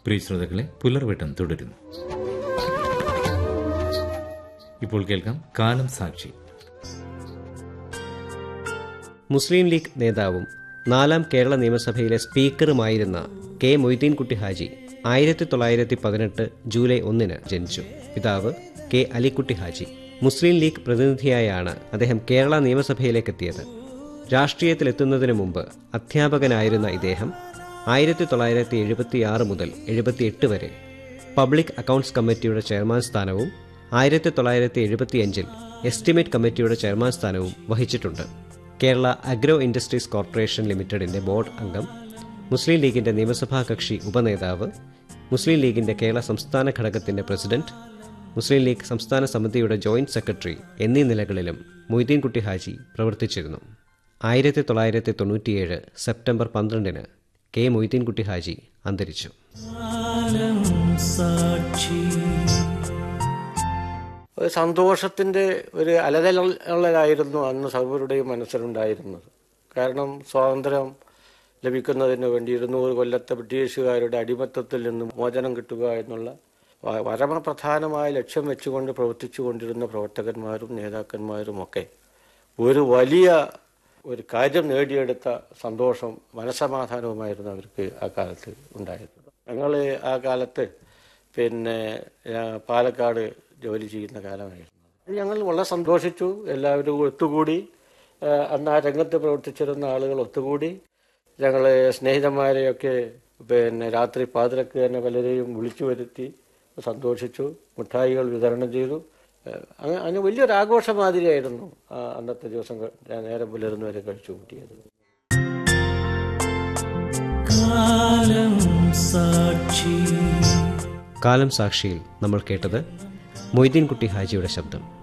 പ്രിയ ശ്രോതാക്കളെ പുലർവട്ടം തുടരുന്നു ഇപ്പോൾ കേൾക്കാം കാലം സാക്ഷി മുസ്ലിം ലീഗ് നേതാവും നാലാം കേരള നിയമസഭയിലെ സ്പീക്കറുമായിരുന്ന കെ മൊയ്തീൻകുട്ടി ഹാജി ആയിരത്തി തൊള്ളായിരത്തി പതിനെട്ട് ജൂലൈ ഒന്നിന് ജനിച്ചു പിതാവ് കെ അലിക്കുട്ടി ഹാജി മുസ്ലിം ലീഗ് പ്രതിനിധിയായാണ് അദ്ദേഹം കേരള നിയമസഭയിലേക്കെത്തിയത് രാഷ്ട്രീയത്തിലെത്തുന്നതിനു മുമ്പ് അധ്യാപകനായിരുന്ന ഇദ്ദേഹം ആയിരത്തി തൊള്ളായിരത്തി എഴുപത്തിയാറ് മുതൽ എഴുപത്തിയെട്ട് വരെ പബ്ലിക് അക്കൗണ്ട്സ് കമ്മിറ്റിയുടെ ചെയർമാൻ സ്ഥാനവും ആയിരത്തി തൊള്ളായിരത്തി എഴുപത്തിയഞ്ചിൽ എസ്റ്റിമേറ്റ് കമ്മിറ്റിയുടെ ചെയർമാൻ സ്ഥാനവും വഹിച്ചിട്ടുണ്ട് കേരള അഗ്രോ ഇൻഡസ്ട്രീസ് കോർപ്പറേഷൻ ലിമിറ്റഡിന്റെ ബോർഡ് അംഗം മുസ്ലിം ലീഗിന്റെ നിയമസഭാ കക്ഷി ഉപനേതാവ് മുസ്ലിം ലീഗിന്റെ കേരള സംസ്ഥാന ഘടകത്തിന്റെ പ്രസിഡന്റ് മുസ്ലിം ലീഗ് സംസ്ഥാന സമിതിയുടെ ജോയിന്റ് സെക്രട്ടറി എന്നീ നിലകളിലും മൊയ്തീൻകുട്ടി ഹാജി പ്രവർത്തിച്ചിരുന്നു ആയിരത്തി തൊള്ളായിരത്തി തൊണ്ണൂറ്റിയേഴ് സെപ്റ്റംബർ പന്ത്രണ്ടിന് കെ മൊയ്തീൻകുട്ടി ഹാജി അന്തരിച്ചു ഒരു സന്തോഷത്തിൻ്റെ ഒരു അലതലായിരുന്നു അന്ന് സർവരുടെയും മനസ്സിലുണ്ടായിരുന്നത് കാരണം സ്വാതന്ത്ര്യം ലഭിക്കുന്നതിന് വേണ്ടി ഇരുന്നൂറ് കൊല്ലത്തെ ബ്രിട്ടീഷുകാരുടെ അടിമത്തത്തിൽ നിന്ന് മോചനം കിട്ടുക എന്നുള്ള വ- പരമപ്രധാനമായ ലക്ഷ്യം വെച്ചുകൊണ്ട് പ്രവർത്തിച്ചു കൊണ്ടിരുന്ന പ്രവർത്തകന്മാരും നേതാക്കന്മാരും ഒക്കെ ഒരു വലിയ ഒരു കാര്യം നേടിയെടുത്ത സന്തോഷം മനസമാധാനവുമായിരുന്നു അവർക്ക് ആ കാലത്ത് ഉണ്ടായിരുന്നത് ഞങ്ങൾ ആ കാലത്ത് പിന്നെ ആ, പാലക്കാട് ജോലി ചെയ്യുന്ന കാലമായിരുന്നു ഞങ്ങൾ വളരെ സന്തോഷിച്ചു എല്ലാവരും ഒത്തുകൂടി ആ, അന്ന് ആ രംഗത്ത് പ്രവർത്തിച്ചിരുന്ന ആളുകൾ ഒത്തുകൂടി ഞങ്ങൾ സ്നേഹിതന്മാരെയൊക്കെ പിന്നെ രാത്രി പാതിരക്ക് തന്നെ പലരെയും വിളിച്ചു വരുത്തി സന്തോഷിച്ചു മിഠായികൾ വിതരണം ചെയ്തു ഏഹ് അങ്ങ- അങ്ങനെ വലിയൊരു ആഘോഷം മാതിരിയായിരുന്നു ആ അന്നത്തെ ദിവസം ക- ഞാൻ നേരം പുലരുന്നവരെ കഴിച്ചു കൂട്ടിയത് കാലം സാക്ഷിയിൽ നമ്മൾ കേട്ടത് മൊയ്തീൻകുട്ടി ഹാജിയുടെ ശബ്ദം